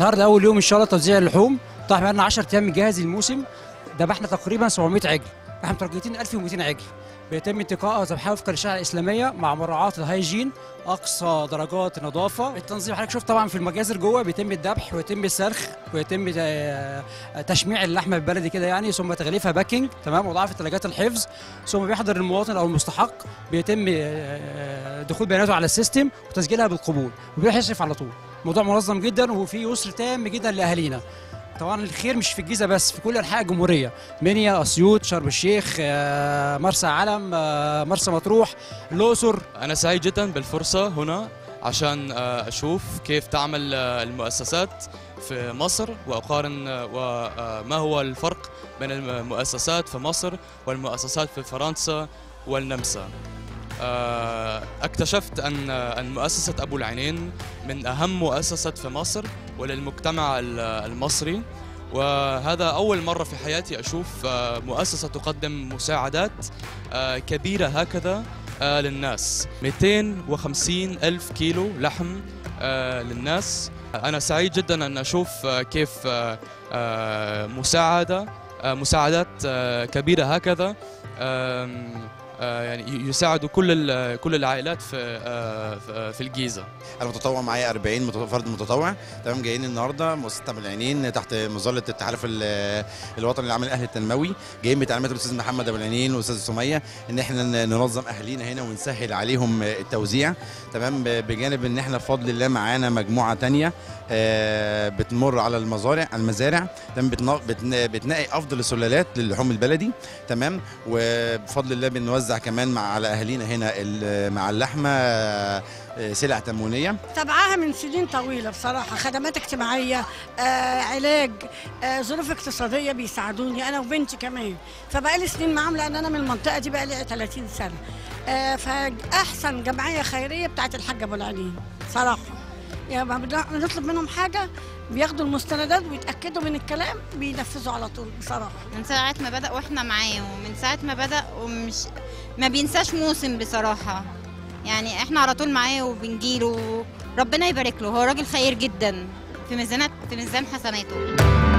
النهارده اول يوم ان شاء الله توزيع اللحوم طبعا بقى لنا 10 ايام مجهز الموسم ذبحنا تقريبا 700 عجل احنا مترجتين 1200 عجل بيتم انتقائها ذبحها وفقا للشريعه الاسلاميه مع مراعاه الهيجين اقصى درجات النظافه التنظيم حضرتك شفت طبعا في المجازر جوه بيتم الذبح ويتم السلخ ويتم آه، تشميع اللحمه البلدي كده يعني ثم تغليفها باكينج تمام وضعها في ثلاجات الحفظ ثم بيحضر المواطن او المستحق بيتم آه، دخول بياناته على السيستم وتسجيلها بالقبول وبيروح يصرف على طول موضوع منظم جدا وفي يسر تام جدا لاهالينا طبعا الخير مش في الجيزه بس في كل انحاء الجمهوريه منيا اسيوط شرم الشيخ آه، مرسى علم آه، مرسى مطروح الاقصر أنا سعيد جدا بالفرصة هنا عشان آه، أشوف كيف تعمل آه، المؤسسات في مصر وأقارن آه، وما هو الفرق بين المؤسسات في مصر والمؤسسات في فرنسا والنمسا آه، اكتشفت أن أن مؤسسة أبو العينين من أهم مؤسسات في مصر وللمجتمع ال- المصري وهذا أول مرة في حياتي أشوف آه، مؤسسة تقدم مساعدات آه، كبيرة هكذا آه، للناس 250 ألف كيلو لحم آه، للناس أنا سعيد جدا أن أشوف آه، كيف آه، آه، مساعدة آه، مساعدات آه، كبيرة هكذا آم، آه، يعني ي- يساعدوا كل ال- كل العائلات في آه، في- في الجيزة انا متطوع معايا 40 مت- فرد متطوع تمام جايين النهارده مؤسسه ابو العينين تحت مظله التحالف ال- الوطني للعمل الاهلي التنموي جايين بتعليمات الاستاذ محمد ابو العينين والاستاذ سميه ان احنا ن- ننظم اهالينا هنا ونسهل عليهم التوزيع تمام ب- بجانب ان احنا بفضل الله معانا مجموعه تانية آه، بتمر على المزارع المزارع تمام بتنا- بتنا- بتنقي افضل السلالات للحوم البلدي تمام وبفضل الله بنوزع كمان مع على اهالينا هنا ال- مع اللحمه آه، سلع تموينيه تبعها من سنين طويلة بصراحة خدمات اجتماعية آه، علاج آه، ظروف اقتصادية بيساعدوني أنا وبنتي كمان فبقالي سنين معاهم لأن أنا من المنطقة دي بقالي 30 سنة آه، فأحسن جمعية خيرية بتاعت الحاج أبو العليم صراحة يعني ما بن- بنطلب منهم حاجة بياخدوا المستندات ويتأكدوا من الكلام بينفذوا على طول بصراحة من ساعة ما بدأ واحنا معاه ومن ساعة ما بدأ ومش ما بينساش موسم بصراحة يعني احنا على طول معاه وبنجيله ربنا يبارك له هو راجل خير جدا في ميزانات في ميزان حسناته